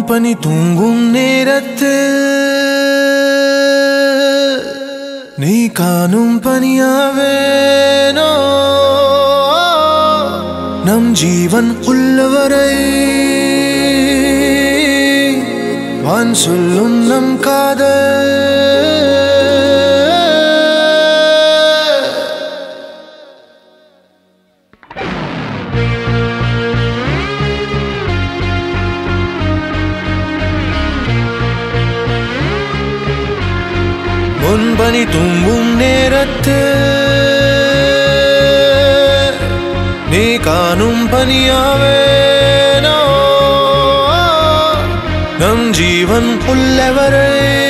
பனி தூங்கும் நேரத்தில் நீ காணும் பனியாவேனோ நம் ஜீவன் உள்ளவரை வான் சொல்லும் நம் காதல் முன்பனி தூங்கும் நேரத்தில் நீ காணும் பனியாவேனோ நம் ஜீவன் உள்ளவரை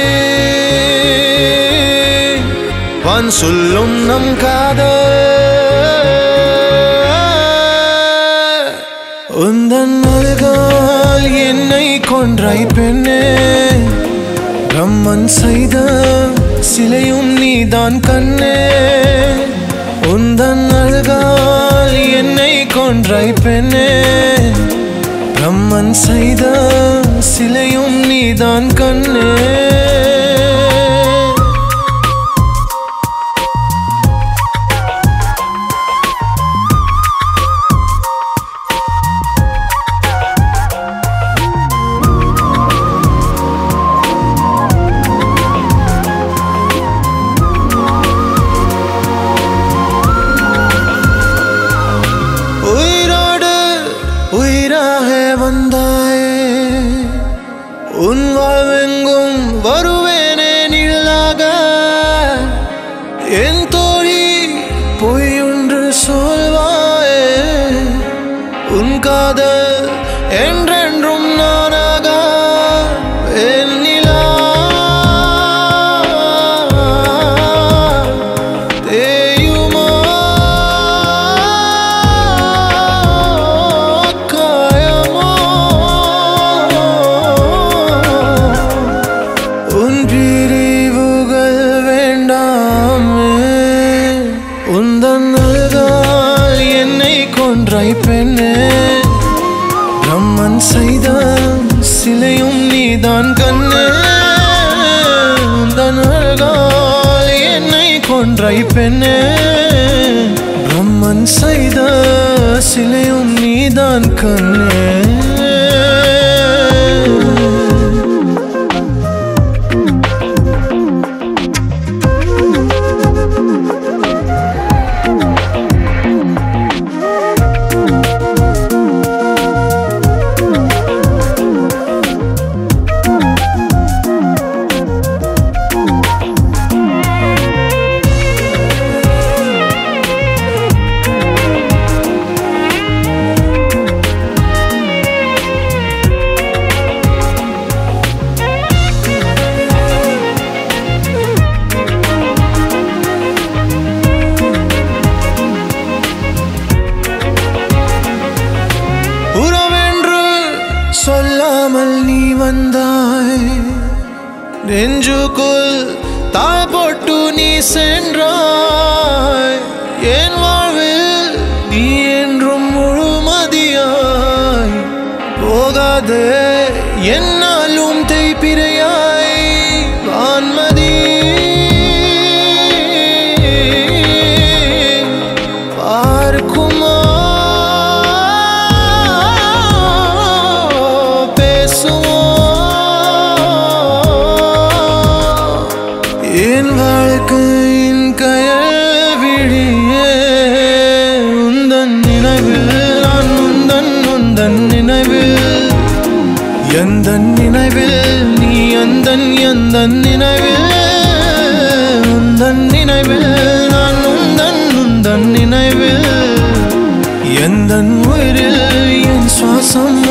வான் சொல்லும் நம் காதல் உந்தன் அழகால் என்னை கொன்றாய் பெண்ணே பிரம்மன் செய்த சிலையும் நீதான் கண்ணே உந்தன் அழகால் என்னை கொன்றாய் பெண்ணே பிரம்மன் செய்த சிலையும் நீதான் கண்ணே உயிரோடு உயிராக வந்தாயே உன் வாழ்வெங்கும் வருவேனே நிழலாக என் தோழி பொய்யொன்று சொல்வாயே உன் காதல் என்றென்றும் நானாக என் நிலா தேயுமா காயமோ உன் பிரிவுகள் வேண்டாமே உந்தன் அழகால் என்னை கொன்றாய் பெண்ணே பிரம்மன் செய்த சிலையும் நீதான் கண்ணே உந்தன் அழகால் என்னை கொன்றாய் பெண்ணே பிரம்மன் செய்த சிலையும் நீதான் கண்ணே உறவென்று சொல்லாமல் நீ வந்தாய் நெஞ்சுக்குள் தாழ் போட்டு நீ சென்றாய் என் வாழ்வில் நீ என்றும் முழுமதியாய் போகாதே என்னாலும் தேய்பிரையாய் வான்மதி பார்க்குமா பேசுமா என் வாழ்க்கையின் கயல் விழியே உந்தன் நினைவில் நான் உந்தன் உந்தன் நினைவில் எந்த நினைவில் நீ எந்த எந்த நினைவில் உந்தன் நினைவில் நான் உந்தன் உந்தன் நினைவில் எந்த உயிரில் என் சுவாசம்